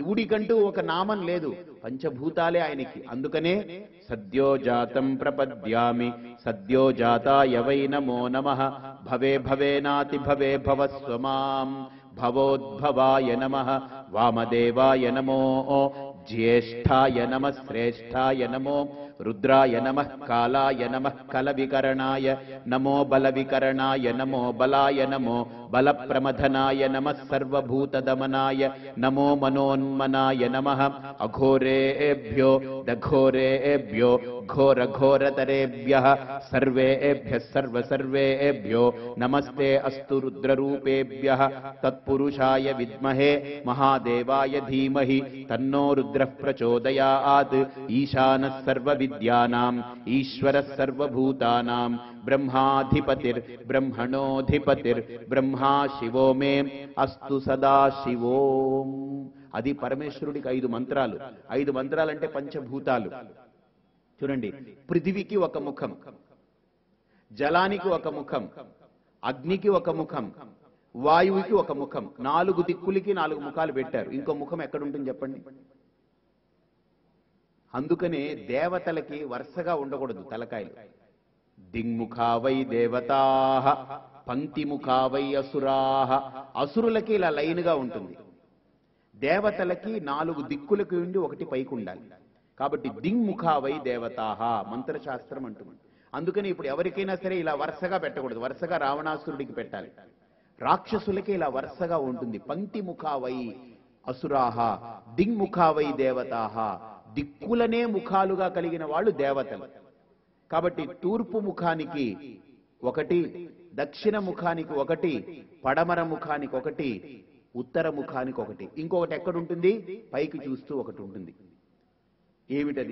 శివుడికంటూ ఒక నామం లేదు పంచభూతాలే ఆయనకి అందుకనే సద్యోజాతం ప్రపద్యామి సద్యోజాతాయ వై నమో నమ భవే భవేనాతి భవే భవస్వమాం భవోద్భవాయ నమ వామదేవాయ నమో జ్యేష్ఠాయ నమ శ్రేష్ఠాయ నమో రుద్రాయ నమ కాలాయ నమ కలవికరణాయ నమో బలవికరణాయ నమో బలాయ నమో బలప్రమథనాయ నమ సర్వభూతదమనాయ నమో మనోన్మనాయ నమ అఘోరేభ్యో దఘోరేభ్యో ఘోర ఘోరతరేభ్య సర్వేభ్య సర్వ సర్వేభ్యో నమస్తే అస్తు రుద్రరూపేభ్య తత్పురుషాయ విద్మహే మహాదేవాయ ధీమహి తన్నో రుద్ర ప్రచోదయాత్ ఈశాన సర్వ విద్యానాం ఈశ్వర సర్వభూతానాం బ్రహ్మాధిపతిర్ బ్రహ్మణోధిపతిర్ బ్రహ్మా శివో మే అస్తు సదా శివోం అది పరమేశ్వరుడికి ఐదు మంత్రాలు ఐదు మంత్రాలంటే పంచభూతాలు చూడండి పృథివికి ఒక ముఖం జలానికి ఒక ముఖం అగ్నికి ఒక ముఖం వాయువుకి ఒక ముఖం నాలుగు దిక్కులకి నాలుగు ముఖాలు పెట్టారు ఇంకో ముఖం ఎక్కడుంటుంది చెప్పండి అందుకనే దేవతలకి వరుసగా ఉండకూడదు తలకాయలు దింగ్ముఖావై దేవతా పంక్తిముఖావై అసురాహ అసురులకి ఇలా లైన్గా ఉంటుంది దేవతలకి నాలుగు దిక్కులకు ఉండి ఒకటి పైకి ఉండాలి కాబట్టి దింగ్ముఖావై దేవతాహ మంత్రశాస్త్రం అంటుంది అందుకని ఇప్పుడు ఎవరికైనా సరే ఇలా వరుసగా పెట్టకూడదు వరుసగా రావణాసురుడికి పెట్టాలి రాక్షసులకి ఇలా వరుసగా ఉంటుంది పంక్తి ముఖావై అసురాహ దింగ్ముఖావై దేవతాహ దిక్కులనే ముఖాలుగా కలిగిన వాళ్ళు దేవతలు కాబట్టి తూర్పు ముఖానికి ఒకటి దక్షిణ ముఖానికి ఒకటి పడమర ముఖానికి ఒకటి ఉత్తర ముఖానికి ఒకటి ఇంకొకటి ఎక్కడ ఉంటుంది పైకి చూస్తూ ఒకటి ఉంటుంది ఏమిటది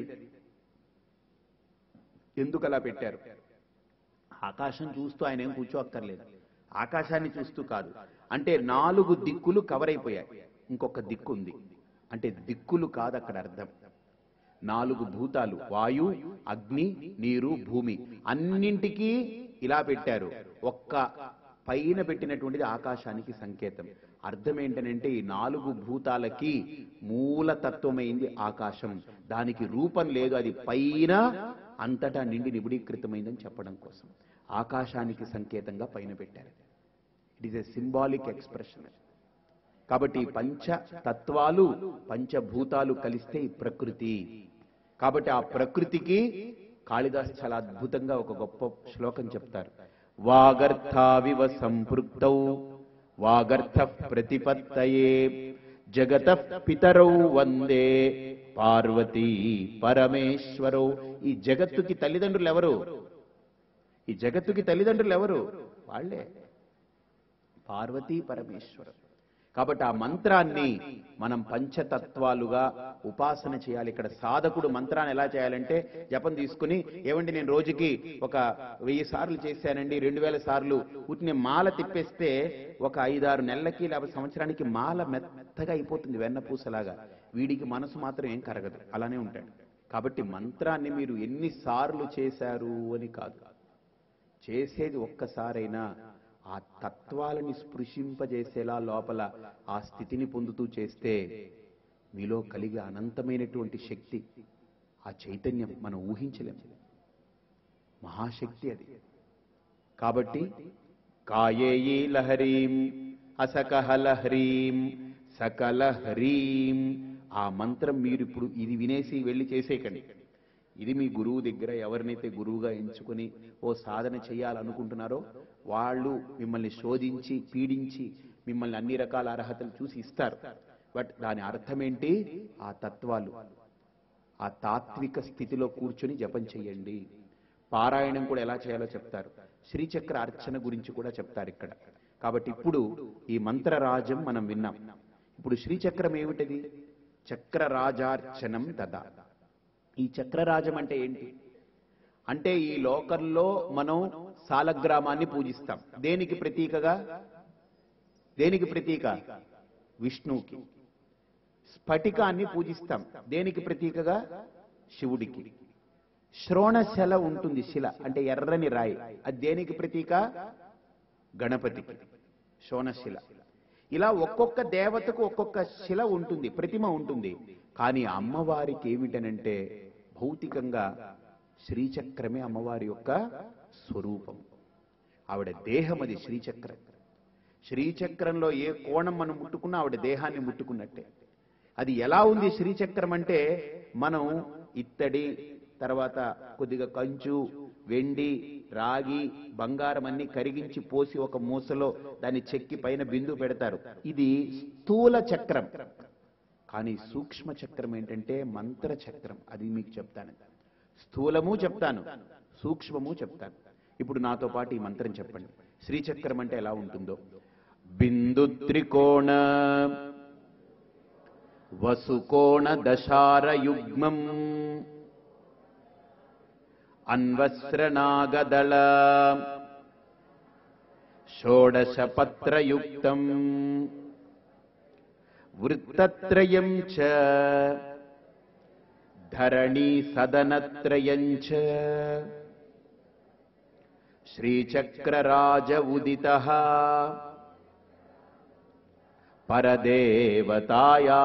ఎందుకు అలా పెట్టారు ఆకాశం చూస్తూ ఆయన ఏం కూర్చోక్కర్లేదు ఆకాశాన్ని చూస్తూ కాదు అంటే నాలుగు దిక్కులు కవర్ అయిపోయాయి ఇంకొక దిక్కు ఉంది అంటే దిక్కులు కాదు అక్కడ అర్థం నాలుగు భూతాలు వాయు అగ్ని నీరు భూమి అన్నింటికీ ఇలా పెట్టారు ఒక్క పైన పెట్టినటువంటిది ఆకాశానికి సంకేతం అర్థం ఏంటనంటే ఈ నాలుగు భూతాలకి మూలతత్వమైంది ఆకాశం దానికి రూపం లేదు అది పైన అంతటా నిండి నిబిడీకృతమైందని చెప్పడం కోసం ఆకాశానికి సంకేతంగా పైన పెట్టారు it is a symbolic expression కాబట్టి ఈ పంచ తత్వాలు పంచభూతాలు కలిస్తే ఈ ప్రకృతి కాబట్టి ఆ ప్రకృతికి కాళిదాస్ చాలా అద్భుతంగా ఒక గొప్ప శ్లోకం చెప్తారు వాగర్థావివ సంపృక్తౌ వాగర్థ ప్రతిపత్తయే జగత పితరౌ వందే పార్వతీ పరమేశ్వరౌ ఈ జగత్తుకి తల్లిదండ్రులు ఎవరు ఈ జగత్తుకి తల్లిదండ్రులు ఎవరు వాళ్ళే పార్వతీ పరమేశ్వరం కాబట్టి ఆ మంత్రాన్ని మనం పంచతత్వాలుగా ఉపాసన చేయాలి ఇక్కడ సాధకుడు మంత్రాన్ని ఎలా చేయాలంటే జపం తీసుకుని ఏమండి నేను రోజుకి ఒక వెయ్యి సార్లు చేశానండి రెండు వేల సార్లు వీటిని మాల తిప్పేస్తే ఒక ఐదారు నెలలకి లేకపోతే సంవత్సరానికి మాల మెత్తగా అయిపోతుంది వెన్నపూసలాగా వీడికి మనసు మాత్రం ఏం కరగదు అలానే ఉంటాడు కాబట్టి మంత్రాన్ని మీరు ఎన్నిసార్లు చేశారు అని కాదు చేసేది ఒక్కసారైనా ఆ తత్వాలని స్పృశింపజేసేలా లోపల ఆ స్థితిని పొందుతూ చేస్తే మీలో కలిగే అనంతమైనటువంటి శక్తి ఆ చైతన్యం మనం ఊహించలేం మహాశక్తి అది కాబట్టి కాయేయీ లహరీం అసకహ లహరీం సకల హ్రీం ఆ మంత్రం మీరు ఇప్పుడు ఇది వినేసి వెళ్ళి చేసేయకండి ఇది మీ గురువు దగ్గర ఎవరినైతే గురువుగా ఎంచుకొని ఓ సాధన చేయాలనుకుంటున్నారో వాళ్ళు మిమ్మల్ని శోధించి పీడించి మిమ్మల్ని అన్ని రకాల అర్హతలు చూసి ఇస్తారు బట్ దాని అర్థం ఏంటి ఆ తత్వాలు ఆ తాత్విక స్థితిలో కూర్చొని జపం చేయండి పారాయణం కూడా ఎలా చేయాలో చెప్తారు శ్రీచక్ర అర్చన గురించి కూడా చెప్తారు ఇక్కడ కాబట్టి ఇప్పుడు ఈ మంత్రరాజం మనం విన్నాం ఇప్పుడు శ్రీచక్రం ఏమిటది చక్రరాజార్చనం దదా ఈ చక్రరాజం అంటే ఏంటి అంటే ఈ లోకంలో మనం సాలగ్రామాన్ని పూజిస్తాం దేనికి ప్రతీకగా దేనికి ప్రతీక విష్ణువుకి స్ఫటికాన్ని పూజిస్తాం దేనికి ప్రతీకగా శివుడికి శ్రోణశల ఉంటుంది శిల అంటే ఎర్రని రాయి అది దేనికి ప్రతీక గణపతికి శోణశిల ఇలా ఒక్కొక్క దేవతకు ఒక్కొక్క శిల ఉంటుంది ప్రతిమ ఉంటుంది కానీ అమ్మవారికి ఏమిటనంటే భౌతికంగా శ్రీచక్రమే అమ్మవారి యొక్క స్వరూపం ఆవిడ దేహం అది శ్రీచక్రం శ్రీచక్రంలో ఏ కోణం మనం ముట్టుకున్నా ఆవిడ దేహాన్ని ముట్టుకున్నట్టే అది ఎలా ఉంది శ్రీచక్రం అంటే మనం ఇత్తడి తర్వాత కొద్దిగా కంచు వెండి రాగి బంగారం అన్ని కరిగించి పోసి ఒక మూసలో దాన్ని చెక్కి పైన బిందు పెడతారు ఇది స్థూల చక్రం కానీ సూక్ష్మ చక్రం ఏంటంటే మంత్ర చక్రం అది మీకు చెప్తాను స్థూలము చెప్తాను సూక్ష్మము చెప్తాను ఇప్పుడు నాతో పాటు ఈ మంత్రం చెప్పండి శ్రీచక్రం అంటే ఎలా ఉంటుందో బిందు త్రికోణ వసుకోణ దశారయుగ్మం అన్వస్రనాగదళ షోడశపత్రయుక్తం వృత్తత్రయం చ ధరణీ సదనత్రయం చ శ్రీచక్రరాజ ఉదిత పరదేవతాయా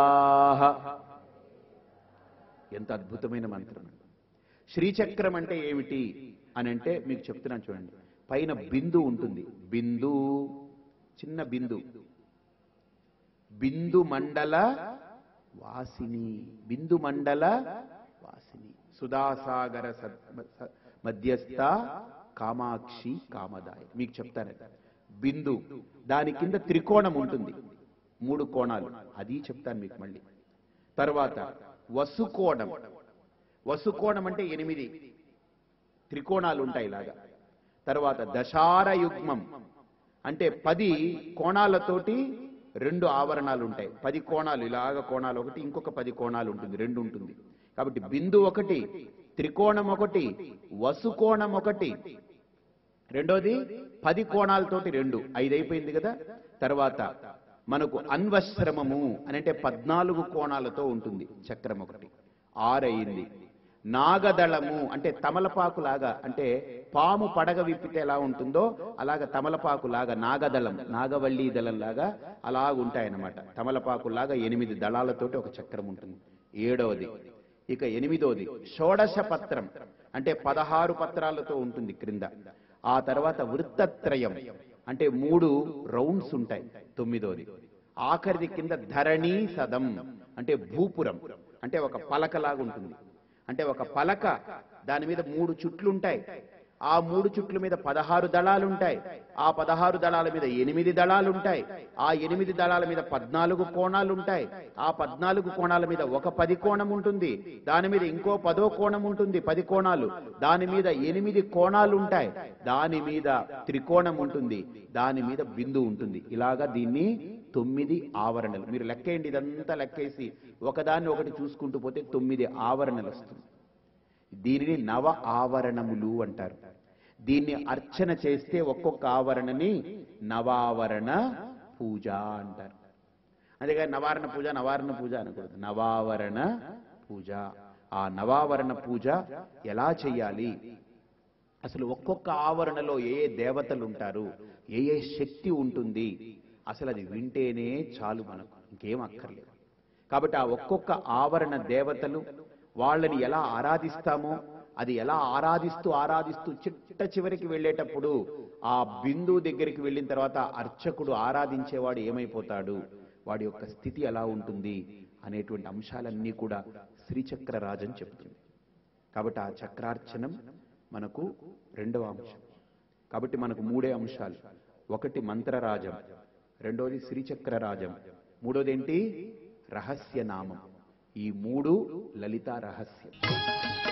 ఎంత అద్భుతమైన మంత్రం శ్రీచక్రం అంటే ఏమిటి అని అంటే మీకు చెప్తున్నాను చూడండి పైన బిందు ఉంటుంది బిందు చిన్న బిందు బిందు మండల వాసిని బిందు మండల వాసిని సుధాసాగర సద్- స- మధ్యస్థ కామాక్షి కామదాయ మీకు చెప్తాను బిందు దాని కింద త్రికోణం ఉంటుంది మూడు కోణాలు అది చెప్తాను మీకు మళ్ళీ తర్వాత వసుకోణం వసుకోణం అంటే ఎనిమిది త్రికోణాలు ఉంటాయి ఇలాగా తర్వాత దశార యుగ్మం అంటే పది కోణాలతోటి రెండు ఆవరణాలు ఉంటాయి పది కోణాలు ఇలాగ కోణాలు ఒకటి ఇంకొక పది కోణాలు ఉంటుంది రెండు ఉంటుంది కాబట్టి బిందు ఒకటి త్రికోణం ఒకటి వసుకోణం ఒకటి రెండోది పది కోణాలతోటి రెండు ఐదు అయిపోయింది కదా తర్వాత మనకు అన్వశ్రమము అని అంటే పద్నాలుగు కోణాలతో ఉంటుంది చక్రం ఒకటి ఆరు అయింది నాగదళము అంటే తమలపాకు లాగా అంటే పాము పడగ విప్పితే ఎలా ఉంటుందో అలాగ తమలపాకు లాగా నాగదళం నాగవల్లి దళం లాగా అలా ఉంటాయన్నమాట తమలపాకు లాగా ఎనిమిది దళాలతోటి ఒక చక్రం ఉంటుంది ఏడవది ఇక ఎనిమిదోది షోడశ పత్రం అంటే పదహారు పత్రాలతో ఉంటుంది క్రింద ఆ తర్వాత వృత్తత్రయం అంటే మూడు రౌండ్స్ ఉంటాయి తొమ్మిదోది ఆఖరిది కింద ధరణీ సదం అంటే భూపురం అంటే ఒక పలకలాగా ఉంటుంది అంటే ఒక పలక దాని మీద మూడు చుట్లు ఉంటాయి ఆ మూడు చుట్ల మీద పదహారు దళాలు ఉంటాయి ఆ పదహారు దళాల మీద ఎనిమిది దళాలు ఉంటాయి ఆ ఎనిమిది దళాల మీద పద్నాలుగు కోణాలు ఉంటాయి ఆ పద్నాలుగు కోణాల మీద ఒక పది కోణం ఉంటుంది దాని మీద ఇంకో పదో కోణం ఉంటుంది పది కోణాలు దాని మీద ఎనిమిది కోణాలు ఉంటాయి దాని మీద త్రికోణం ఉంటుంది దాని మీద బిందు ఉంటుంది ఇలాగా దీన్ని తొమ్మిది ఆవరణలు మీరు లెక్కేయండి ఇదంతా లెక్కేసి ఒకదాన్ని ఒకటి చూసుకుంటూ పోతే తొమ్మిది ఆవరణలు వస్తుంది దీనిని నవ ఆవరణములు అంటారు దీన్ని అర్చన చేస్తే ఒక్కొక్క ఆవరణని నవావరణ పూజ అంటారు అంతేగాని నవారణ పూజ నవారణ పూజ అనకూడదు నవావరణ పూజ ఆ నవావరణ పూజ ఎలా చెయ్యాలి అసలు ఒక్కొక్క ఆవరణలో ఏ ఏ దేవతలు ఉంటారు ఏ ఏ శక్తి ఉంటుంది అసలు అది వింటేనే చాలు మనకు ఇంకేం అక్కర్లేదు కాబట్టి ఆ ఒక్కొక్క ఆవరణ దేవతలు వాళ్ళని ఎలా ఆరాధిస్తామో అది ఎలా ఆరాధిస్తూ ఆరాధిస్తూ చిట్ట చివరికి వెళ్ళేటప్పుడు ఆ బిందువు దగ్గరికి వెళ్ళిన తర్వాత అర్చకుడు ఆరాధించేవాడు ఏమైపోతాడు వాడి యొక్క స్థితి ఎలా ఉంటుంది అనేటువంటి అంశాలన్నీ కూడా శ్రీచక్ర రాజన్ చెప్తుంది కాబట్టి ఆ చక్రార్చనం మనకు రెండవ అంశం కాబట్టి మనకు మూడే అంశాలు ఒకటి మంత్రరాజం రెండోది శ్రీచక్ర రాజం మూడోది ఏంటి రహస్య నామం ఈ మూడు లలిత రహస్యం